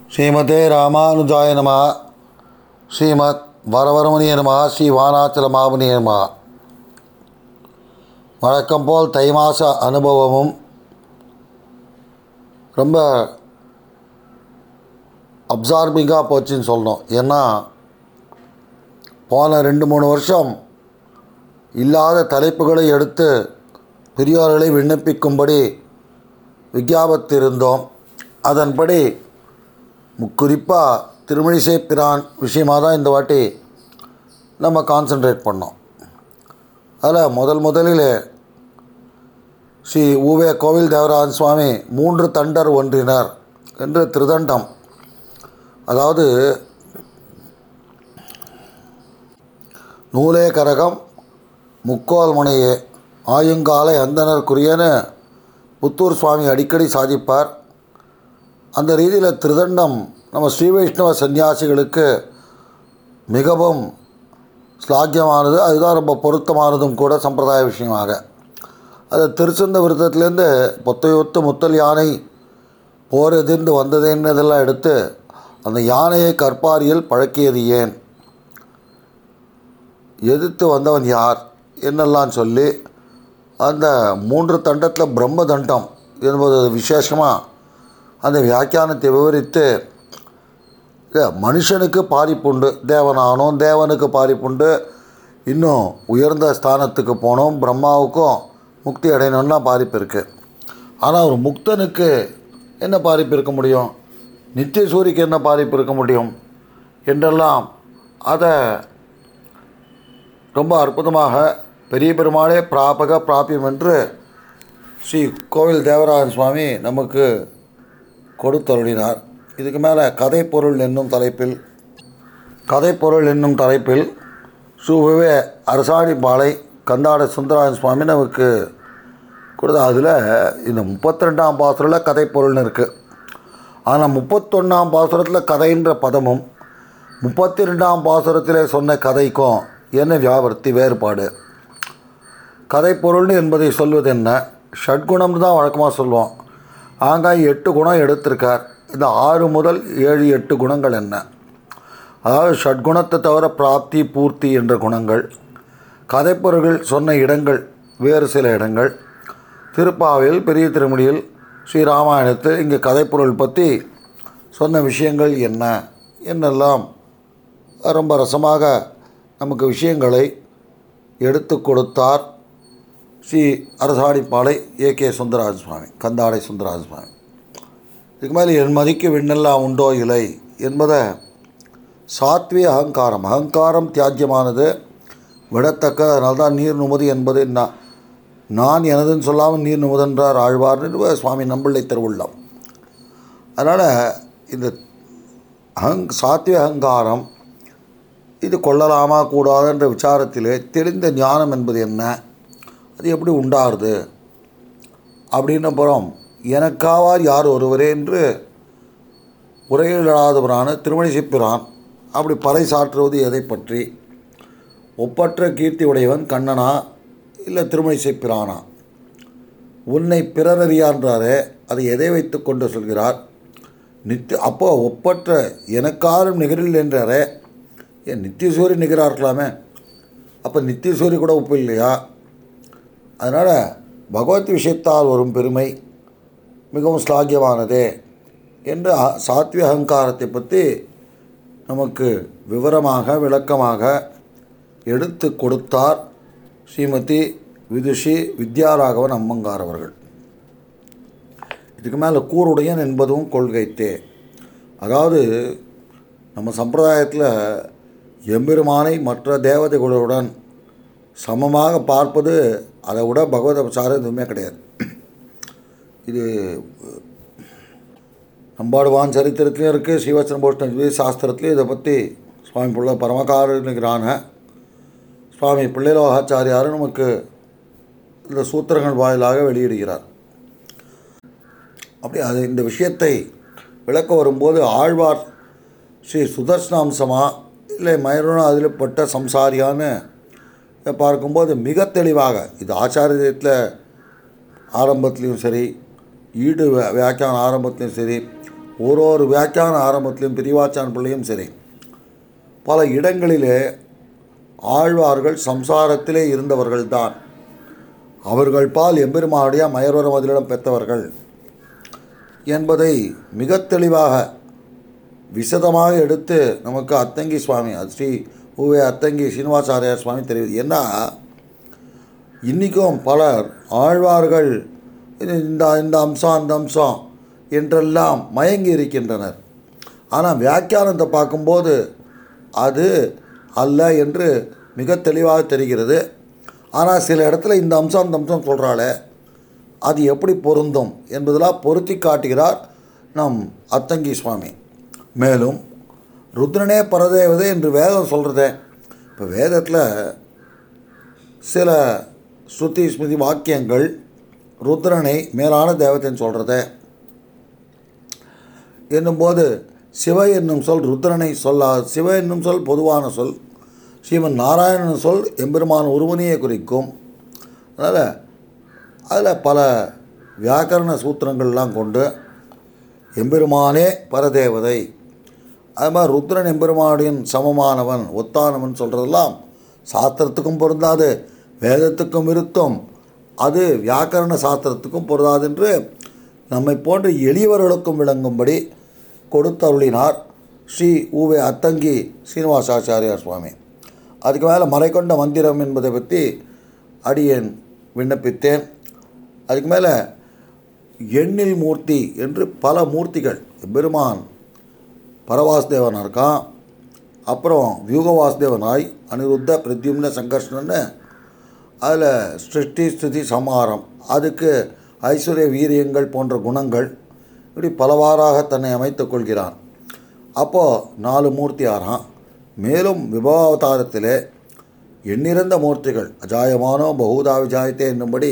ஸ்ரீமதே ராமானுஜாய நம ஸ்ரீமத் வரவரமணிய நம ஸ்ரீ வானாச்சல மாமுனிய நம வழக்கம் போல் தை மாத அனுபவமும் ரொம்ப அப்சார்பிங்காக போச்சுன்னு சொல்லணும் ஏன்னா போன ரெண்டு மூணு வருஷம் இல்லாத தலைப்புகளை எடுத்து பெரியோர்களை விண்ணப்பிக்கும்படி விஞ்ஞாபத்திருந்தோம் அதன்படி குறிப்பாக திருமணிசை பிரான் விஷயமாக தான் இந்த வாட்டி நம்ம கான்சென்ட்ரேட் பண்ணோம் அதில் முதல் முதலில் ஸ்ரீ ஊவே கோவில் தேவராஜன் சுவாமி மூன்று தண்டர் ஒன்றினர் என்று திருதண்டம் அதாவது நூலே கரகம் முக்கோல் முனையே ஆயுங்காலை அந்தனருக்குரியன்னு புத்தூர் சுவாமி அடிக்கடி சாதிப்பார் அந்த ரீதியில் திருதண்டம் நம்ம ஸ்ரீ வைஷ்ணவ சன்னியாசிகளுக்கு மிகவும் ஸ்லாக்கியமானது அதுதான் ரொம்ப பொருத்தமானதும் கூட சம்பிரதாய விஷயமாக அது திருச்சந்த விருத்தத்திலேருந்து பொத்தையொத்து முத்தல் யானை போர் எதிர்ந்து வந்ததுன்னதெல்லாம் எடுத்து அந்த யானையை கற்பாரியில் பழக்கியது ஏன் எதிர்த்து வந்தவன் யார் என்னெல்லாம் சொல்லி அந்த மூன்று தண்டத்தில் பிரம்ம தண்டம் என்பது விசேஷமாக அந்த வியாக்கியானத்தை விவரித்து மனுஷனுக்கு பாரிப்புண்டு தேவனானோம் தேவனுக்கு பாரிப்புண்டு இன்னும் உயர்ந்த ஸ்தானத்துக்கு போனோம் பிரம்மாவுக்கும் முக்தி அடையணும்னா பாதிப்பு இருக்குது ஆனால் ஒரு முக்தனுக்கு என்ன பாதிப்பு இருக்க முடியும் நித்திய சூரிக்கு என்ன பாதிப்பு இருக்க முடியும் என்றெல்லாம் அதை ரொம்ப அற்புதமாக பெரிய பெருமாளே பிராபக பிராபியம் என்று ஸ்ரீ கோவில் தேவராஜன் சுவாமி நமக்கு கொடுத்தருளினார் இதுக்கு மேலே கதைப்பொருள் என்னும் தலைப்பில் கதைப்பொருள் என்னும் தலைப்பில் சூவே அரசாணி பாலை கந்தாட சுந்தராஜன் சுவாமி நமக்கு கொடுத்த அதில் இந்த முப்பத்தி ரெண்டாம் பாசுரத்தில் கதைப்பொருள்னு இருக்குது ஆனால் முப்பத்தொன்னாம் பாசுரத்தில் கதைன்ற பதமும் முப்பத்தி ரெண்டாம் பாசுரத்தில் சொன்ன கதைக்கும் என்ன வியாபர்த்தி வேறுபாடு கதைப்பொருள்னு என்பதை சொல்வது என்ன ஷட்குணம்னு தான் வழக்கமாக சொல்லுவோம் ஆங்காய் எட்டு குணம் எடுத்திருக்கார் இந்த ஆறு முதல் ஏழு எட்டு குணங்கள் என்ன அதாவது ஷட்குணத்தை தவிர பிராப்தி பூர்த்தி என்ற குணங்கள் கதைப்பொருள்கள் சொன்ன இடங்கள் வேறு சில இடங்கள் திருப்பாவையில் பெரிய திருமணியில் ஸ்ரீராமாயணத்தில் இங்கே கதைப்பொருள் பற்றி சொன்ன விஷயங்கள் என்ன என்னெல்லாம் ரொம்ப ரசமாக நமக்கு விஷயங்களை எடுத்து கொடுத்தார் ஸ்ரீ அரசாடிப்பாளை ஏ கே சுந்தரராஜ சுவாமி கந்தாடை சுந்தரராஜ சுவாமி இதுக்கு மேலே என் மதிக்கு விண்ணெல்லாம் உண்டோ இலை என்பதை சாத்விய அகங்காரம் அகங்காரம் தியாஜ்யமானது விடத்தக்க அதனால தான் நீர் நுமதி என்பது நான் நான் எனதுன்னு சொல்லாமல் நீர் நுமதென்றார் ஆழ்வார்னு சுவாமி நம்பிள்ளை திருவுள்ளம் அதனால் இந்த அகங் சாத்விய அகங்காரம் இது கொள்ளலாமா கூடாதுன்ற விசாரத்திலே தெரிந்த ஞானம் என்பது என்ன அது எப்படி உண்டாகுது அப்படின்னு அப்புறம் எனக்காவார் யார் ஒருவரே என்று உரையிலாதவரான திருமணிசிப்பிரான் அப்படி பறை சாற்றுவது எதை பற்றி ஒப்பற்ற கீர்த்தி உடையவன் கண்ணனா இல்லை திருமணிசிப்பிரானா உன்னை பிறரறியான்றாரே அதை எதை வைத்து கொண்டு சொல்கிறார் நித்திய அப்போ ஒப்பற்ற எனக்காரும் நிகரில் என்றாரே ஏன் நித்தியசூரி நிகராக இருக்கலாமே அப்போ நித்தியசூரி கூட ஒப்பு இல்லையா அதனால் பகவத் விஷயத்தால் வரும் பெருமை மிகவும் ஸ்லாகியமானதே என்று சாத்விய அகங்காரத்தை பற்றி நமக்கு விவரமாக விளக்கமாக எடுத்து கொடுத்தார் ஸ்ரீமதி விதுஷி வித்யாராகவன் அம்மங்கார் அவர்கள் இதுக்கு மேலே கூருடையன் என்பதும் கொள்கைத்தே அதாவது நம்ம சம்பிரதாயத்தில் எம்பெருமானை மற்ற தேவதைகளுடன் சமமாக பார்ப்பது அதை விட பகவத பிரச்சாரம் எதுவுமே கிடையாது இது நம்பாடுவான் சரித்திரத்துலையும் இருக்குது ஸ்ரீவச்சன போஷ்ண சாஸ்திரத்துலையும் இதை பற்றி சுவாமி பிள்ளை பரமகாரனுங்கிறான சுவாமி பிள்ளைலோகாச்சாரியாரும் நமக்கு இந்த சூத்திரங்கள் வாயிலாக வெளியிடுகிறார் அப்படி அது இந்த விஷயத்தை விளக்க வரும்போது ஆழ்வார் ஸ்ரீ சுதர்ஷனாம்சமா இல்லை மயருண அதில் பட்ட சம்சாரியான்னு பார்க்கும்போது மிக தெளிவாக இது ஆச்சாரியத்தில் ஆரம்பத்துலேயும் சரி ஈடு வியாக்கியான ஆரம்பத்துலேயும் சரி ஒரு ஒரு வியாக்கியான ஆரம்பத்திலையும் பிரிவாச்சான் பிள்ளையும் சரி பல இடங்களிலே ஆழ்வார்கள் சம்சாரத்திலே இருந்தவர்கள்தான் அவர்கள் பால் எம்பெருமானுடைய மயர்வர மதிலிடம் பெற்றவர்கள் என்பதை மிக தெளிவாக விசதமாக எடுத்து நமக்கு அத்தங்கி சுவாமி அது ஸ்ரீ உவே அத்தங்கி சீனிவாசாரியார் சுவாமி தெரியுது ஏன்னா இன்றைக்கும் பலர் ஆழ்வார்கள் இது இந்த இந்த அம்சம் அந்த அம்சம் என்றெல்லாம் மயங்கி இருக்கின்றனர் ஆனால் வியாக்கியானத்தை பார்க்கும்போது அது அல்ல என்று மிக தெளிவாக தெரிகிறது ஆனால் சில இடத்துல இந்த அம்சம் அந்த அம்சம் சொல்கிறாளே அது எப்படி பொருந்தும் என்பதெல்லாம் பொருத்தி காட்டுகிறார் நம் அத்தங்கி சுவாமி மேலும் ருத்ரனே பரதேவதை என்று வேதம் சொல்கிறதே இப்போ வேதத்தில் சில ஸ்ருதி ஸ்மிருதி வாக்கியங்கள் ருத்ரனை மேலான தேவதைன்னு சொல்கிறதே என்னும்போது சிவ என்னும் சொல் ருத்ரனை சொல்லா சிவ என்னும் சொல் பொதுவான சொல் ஸ்ரீமன் நாராயணன் சொல் எம்பெருமான் ஒருவனையே குறிக்கும் அதனால் அதில் பல வியாக்கரண சூத்திரங்கள்லாம் கொண்டு எம்பெருமானே பரதேவதை அது மாதிரி ருத்ரன் எம்பெருமானுடைய சமமானவன் ஒத்தானவன் சொல்கிறதெல்லாம் சாஸ்திரத்துக்கும் பொருந்தாது வேதத்துக்கும் விருத்தம் அது வியாக்கரண சாஸ்திரத்துக்கும் பொருந்தாது என்று நம்மை போன்ற எளியவர்களுக்கும் விளங்கும்படி கொடுத்தருளினார் ஸ்ரீ ஊவே அத்தங்கி சீனிவாசாச்சாரியார் சுவாமி அதுக்கு மேலே மறைக்கொண்ட மந்திரம் என்பதை பற்றி அடியேன் விண்ணப்பித்தேன் அதுக்கு மேலே எண்ணில் மூர்த்தி என்று பல மூர்த்திகள் பெருமான் பரவாசுதேவன் இருக்கான் அப்புறம் வியூகவாசுதேவனாய் அனிருத்த பிரத்யும்ன சங்கர்ஷ்ணன்னு அதில் சிருஷ்டி ஸ்திதி சமாரம் அதுக்கு ஐஸ்வர்ய வீரியங்கள் போன்ற குணங்கள் இப்படி பலவாறாக தன்னை அமைத்துக் கொள்கிறான் அப்போது நாலு மூர்த்தி ஆறான் மேலும் விபவாவதாரத்திலே எண்ணிறந்த மூர்த்திகள் அஜாயமானோ பகுதா விஜாயத்தே என்னும்படி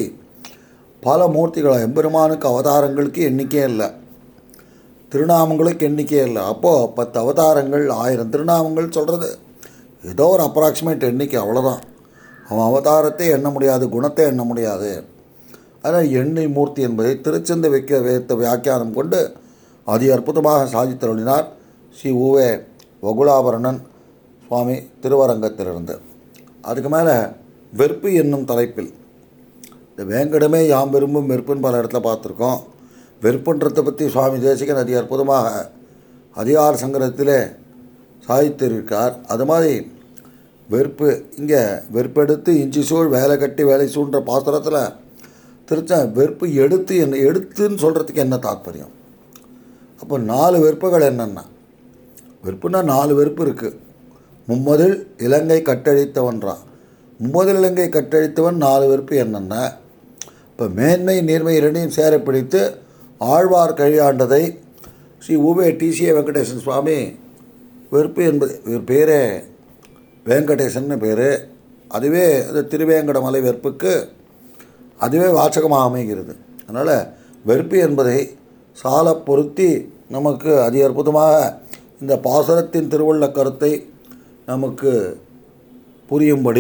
பல மூர்த்திகள் எம்பெருமானுக்கு அவதாரங்களுக்கு எண்ணிக்கையே இல்லை திருநாமங்களுக்கு எண்ணிக்கையே இல்லை அப்போது பத்து அவதாரங்கள் ஆயிரம் திருநாமங்கள் சொல்கிறது ஏதோ ஒரு அப்ராக்சிமேட் எண்ணிக்கை அவ்வளோதான் அவன் அவதாரத்தை எண்ண முடியாது குணத்தை எண்ண முடியாது அதனால் எண்ணெய் மூர்த்தி என்பதை திருச்செந்த வைக்க வைத்த வியாக்கியானம் கொண்டு அதி அற்புதமாக சாதித்தருளினார் ஸ்ரீ ஊவே வகுலாபரணன் சுவாமி திருவரங்கத்திலிருந்து அதுக்கு மேலே வெறுப்பு என்னும் தலைப்பில் இந்த வேங்கடமே யாம் விரும்பும் வெறுப்புன்னு பல இடத்துல பார்த்துருக்கோம் வெறுப்புன்றதை பற்றி சுவாமி தேசிகன் அதி அற்புதமாக அதிகார சங்கரத்திலே சாதித்திருக்கார் அது மாதிரி வெறுப்பு இங்கே வெறுப்பெடுத்து இஞ்சி சூழ் வேலை கட்டி வேலை சூழ்ன்ற பாத்திரத்தில் திருச்ச வெறுப்பு எடுத்து என்ன எடுத்துன்னு சொல்கிறதுக்கு என்ன தாத்பரியம் அப்போ நாலு வெறுப்புகள் என்னென்ன வெறுப்புனா நாலு வெறுப்பு இருக்குது மும்மதில் இலங்கை கட்டழித்தவன்றான் மும்மதில் இலங்கை கட்டழித்தவன் நாலு வெறுப்பு என்னென்ன இப்போ மேன்மை நீர்மை இரண்டையும் சேர பிடித்து ஆழ்வார் கழியாண்டதை ஸ்ரீ ஊவே டிசிஏ வெங்கடேசன் சுவாமி வெறுப்பு என்பது இவர் பேரே வெங்கடேசன்னு பேர் அதுவே அது திருவேங்கடமலை வெறுப்புக்கு அதுவே வாசகமாக அமைகிறது அதனால் வெறுப்பு என்பதை சால பொருத்தி நமக்கு அதி அற்புதமாக இந்த பாசுரத்தின் திருவுள்ள கருத்தை நமக்கு புரியும்படி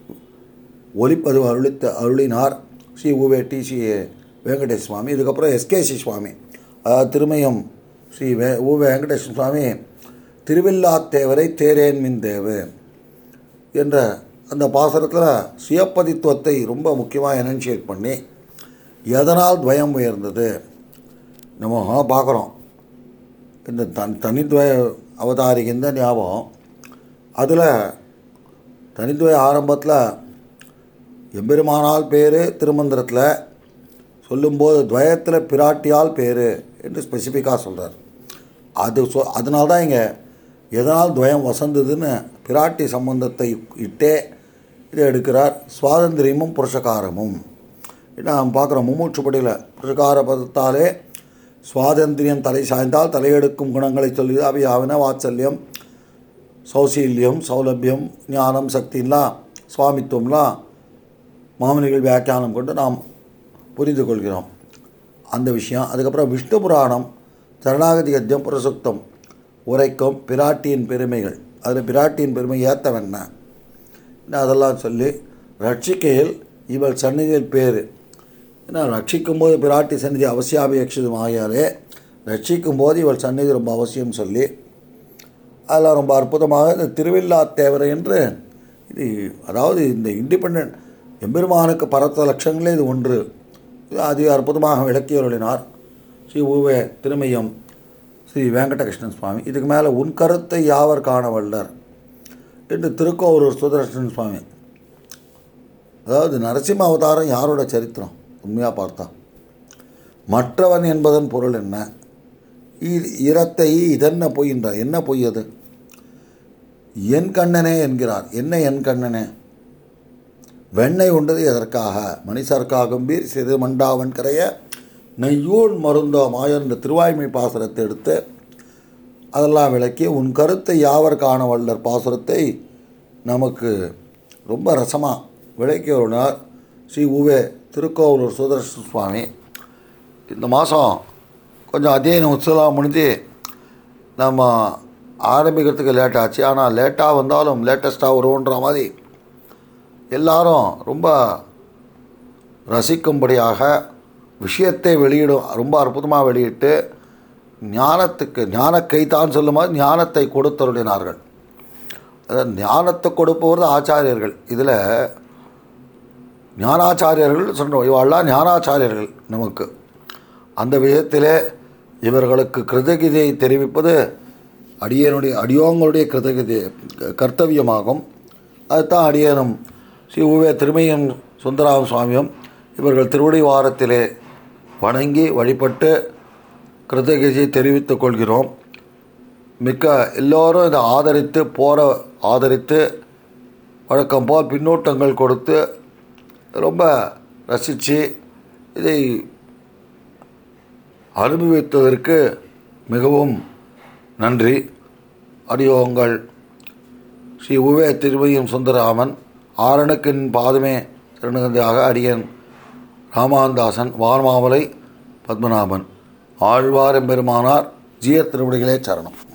ஒலிப்பதிவு அருளித்த அருளினார் ஸ்ரீ உவே டி.சி. வெங்கடேஷ் சுவாமி இதுக்கப்புறம் எஸ்கேசி சுவாமி அதாவது திருமயம் ஸ்ரீ வே உ வெங்கடேஷ் சுவாமி திருவில்லாத்தேவரை தேரேன் மின் தேவு என்ற அந்த பாசுரத்தில் சுயப்பதித்துவத்தை ரொம்ப முக்கியமாக எனன்ஷியேட் பண்ணி எதனால் துவயம் உயர்ந்தது நம்ம பார்க்குறோம் இந்த தன் தனித்துவ அவதாரிகின்ற ஞாபகம் அதில் தனித்துவ ஆரம்பத்தில் எம்பெருமானால் பேர் திருமந்திரத்தில் சொல்லும்போது துவயத்தில் பிராட்டியால் பேர் என்று ஸ்பெசிஃபிக்காக சொல்கிறார் அது சொ அதனால தான் இங்கே எதனால் துவயம் வசந்ததுன்னு பிராட்டி சம்பந்தத்தை இட்டே இதை எடுக்கிறார் சுவாதந்திரியமும் புருஷகாரமும் நாம் பார்க்குறோம் மும்மூற்றுப்படியில் புருஷகார பதத்தாலே சுவாதந்திரியம் தலை சாய்ந்தால் தலையெடுக்கும் குணங்களை சொல்லி அவையாவின வாத்சல்யம் சௌசீல்யம் சௌலபியம் ஞானம் சக்தின்லாம் சுவாமித்துவம்லாம் மாமனிகள் வியாக்கியானம் கொண்டு நாம் புரிந்து கொள்கிறோம் அந்த விஷயம் அதுக்கப்புறம் விஷ்ணு புராணம் சரணாகதி கத்தியம் புரசுக்தம் உரைக்கும் பிராட்டியின் பெருமைகள் அதில் பிராட்டியின் பெருமை ஏத்தவென்ன அதெல்லாம் சொல்லி ரட்சிக்கையில் இவள் சந்நிதியில் பேர் ஏன்னா ரட்சிக்கும் போது பிராட்டி சந்நிதி அவசியாபேட்சிதம் ஆகியாலே ரட்சிக்கும் போது இவள் சந்நிதி ரொம்ப அவசியம் சொல்லி அதில் ரொம்ப அற்புதமாக இந்த திருவில்லா தேவரை என்று இது அதாவது இந்த இண்டிபெண்ட் எம்பெருமானுக்கு பரத்த லட்சங்களே இது ஒன்று இது அதி அற்புதமாக விளக்கியருளினார் ஸ்ரீ ஊவே திருமையம் ஸ்ரீ வெங்கடகிருஷ்ணன் சுவாமி இதுக்கு மேலே உன் கருத்தை யாவர் காண வல்லர் என்று திருக்கோவலூர் சுதர்ஷன் சுவாமி அதாவது நரசிம்ம அவதாரம் யாரோட சரித்திரம் உண்மையாக பார்த்தா மற்றவன் என்பதன் பொருள் என்ன இ- இரத்தை இதென்ன பொய்ன்றார் என்ன பொய் அது என் கண்ணனே என்கிறார் என்ன என் கண்ணனே வெண்ணெய் உண்டது எதற்காக மணிசர்க்காகும் பீர் சிறு மண்டாவன் கரைய நெய்யூன் மருந்தோ மாயன் என்ற திருவாய்மை பாசுரத்தை எடுத்து அதெல்லாம் விளக்கி உன் கருத்தை யாவர் காண வல்லர் பாசுரத்தை நமக்கு ரொம்ப ரசமாக விளக்கியுள்ளார் ஸ்ரீ உவே திருக்கோவலூர் சுதர்ஷன் சுவாமி இந்த மாதம் கொஞ்சம் அத்தியன உற்சவம் முடிஞ்சு நம்ம ஆரம்பிக்கிறதுக்கு லேட் ஆச்சு ஆனால் லேட்டாக வந்தாலும் லேட்டஸ்ட்டாக வருவோன்ற மாதிரி எல்லாரும் ரொம்ப ரசிக்கும்படியாக விஷயத்தை வெளியிடும் ரொம்ப அற்புதமாக வெளியிட்டு ஞானத்துக்கு ஞான கைத்தான் சொல்லும் போது ஞானத்தை கொடுத்தருளினார்கள் அதாவது ஞானத்தை கொடுப்பவர் ஆச்சாரியர்கள் இதில் ஞானாச்சாரியர்கள் சொல்கிறோம் இவாள்லாம் ஞானாச்சாரியர்கள் நமக்கு அந்த விதத்திலே இவர்களுக்கு கிருதகிதையை தெரிவிப்பது அடியனுடைய அடியோங்களுடைய கிருதகிதை கர்த்தவியமாகும் அதுதான் அடியனும் ஸ்ரீ உவே திருமையம் சுந்தராம சுவாமியும் இவர்கள் திருவடி வாரத்திலே வணங்கி வழிபட்டு கிருதகிதையை தெரிவித்துக் கொள்கிறோம் மிக்க எல்லோரும் இதை ஆதரித்து போற ஆதரித்து வழக்கம் போல் பின்னூட்டங்கள் கொடுத்து ரொம்ப ரசித்து இதை அனுபவித்ததற்கு மிகவும் நன்றி அடியோங்கள் ஸ்ரீ உவே திருமையும் சுந்தரராமன் ஆரணக்கின் பாதமே திருநகந்தையாக அடியன் ராமாந்தாசன் வான்மாமலை பத்மநாபன் ஆழ்வார் எம்பெருமானார் ஜீயர் திருவடிகளே சரணம்